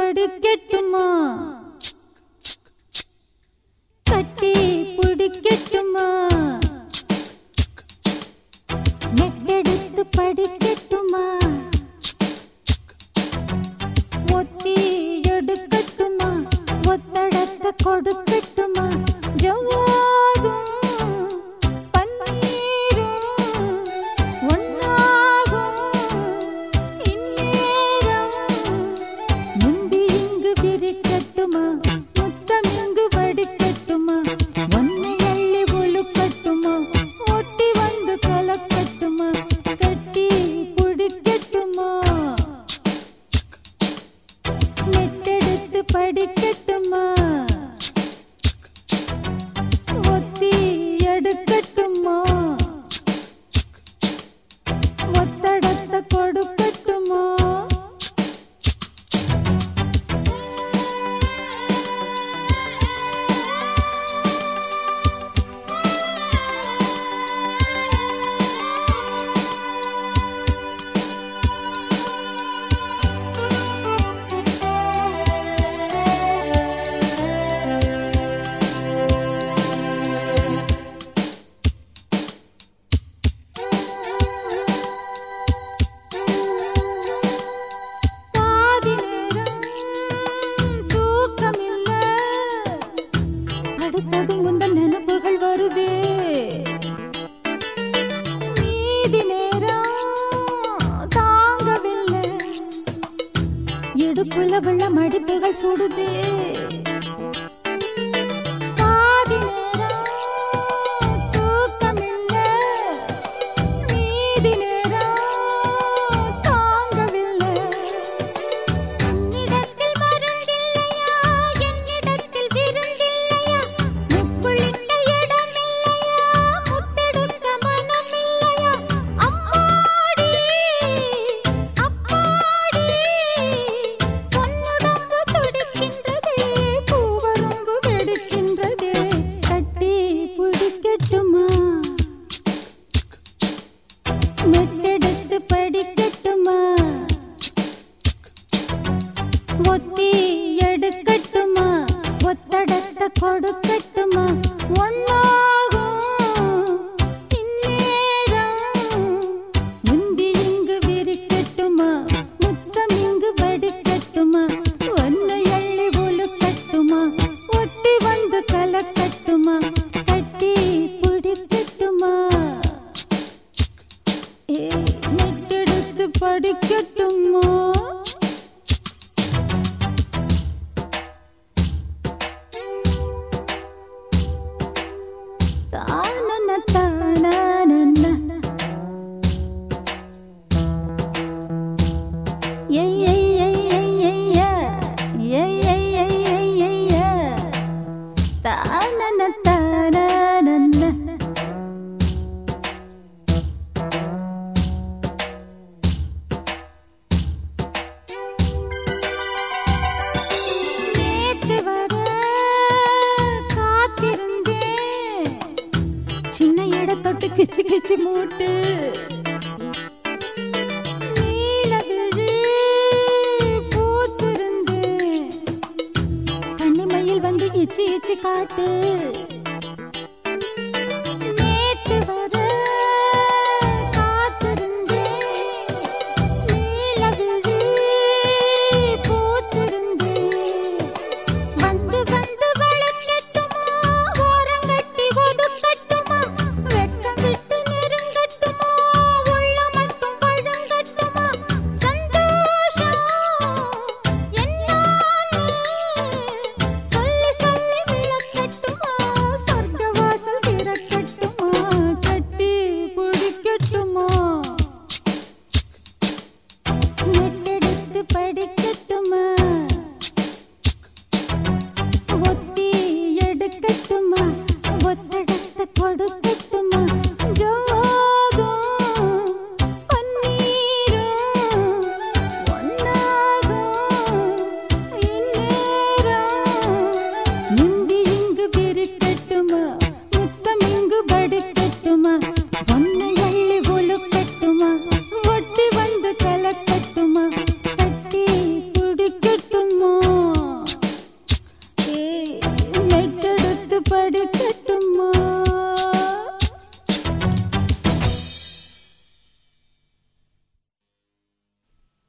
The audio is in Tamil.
படிக்கட்டுமா கட்டி பிடிக்கட்டுமா நெட்டெடுத்து படிக்கட்டுமா ஒத்தி எடுக்கட்டுமா ஒத்தடத்தை கொடுக்கட்டுமா ஜவ்வாதும் பன்னீரும் ஒன்னாகும் இந்நேரம் முந்தி இங்கு விரிக்கட்டுமா முத்தம் இங்கு வடிக்கட்டுமா ஒன்னை அள்ளி உழுக்கட்டுமா ஒட்டி வந்து கலக்கட்டுமா கட்டி பிடிக்கட்டுமா நெட்டெடுத்து படிக்கட்டுமா ஒத்தி எடுக்கட்டுமா ஒத்தடத்தை கொடுக்கட்டுமா பாதி நேரம் தூக்கமில்ல அடுத்தது முந்தன் நினைப்புகள் வருதே மீதி நேரம் தாங்கவில்லை இடுப்புல உள்ள மடிப்புகள் சுடுதே பாதி நேரம் தூக்கமில்ல மீதி நேரம் தாங்கவில்லை உன்னிடத்தில் மருந்தில்லையா என்னிடத்தில் விருந்தில்லையா முக்குளிக்க இடமில்லையா முத்தெடுக்க மனமில்லையா அம்மாடி அப்பாடி பொன்னுடம்பு துடிக்கின்றதே பூவரம்பு வெடிக்கின்றதே கட்டி பிடிக்கட்டுமா மெட்டெடுத்து படிக்கட்டுமா ஒத்தி எடுக்கட்டுமா ஒத்தடத்தை கொடுக்கட்டுமா ஒன்னாகும் இந்நேரம் முந்தி இங்கு விரிக்கட்டுமா முத்தம் இங்கு வடிக்கட்டுமா ஒன்னை அள்ளி உழுக்கட்டுமா ஒட்டி வந்து கலக்கட்டுமா கட்டி பிடிக்கட்டுமா ஏ நெட்டெடுத்து படிக்கட்டுமா தானன தானன ஏய் ஏய் ஏய் ஏய் ஏய் ஏய் ஏய் ஏய் ஏய் ஏய் ஏய் தானன தானன நேத்து வர காத்திருந்தேன் சின்ன எடை தொட்டு கிச்சு கிச்சு மூட்டு நீலவிழி பூத்திருந்தேன் கண்ணிமையில் வந்து இச்சி இச்சி காட்டு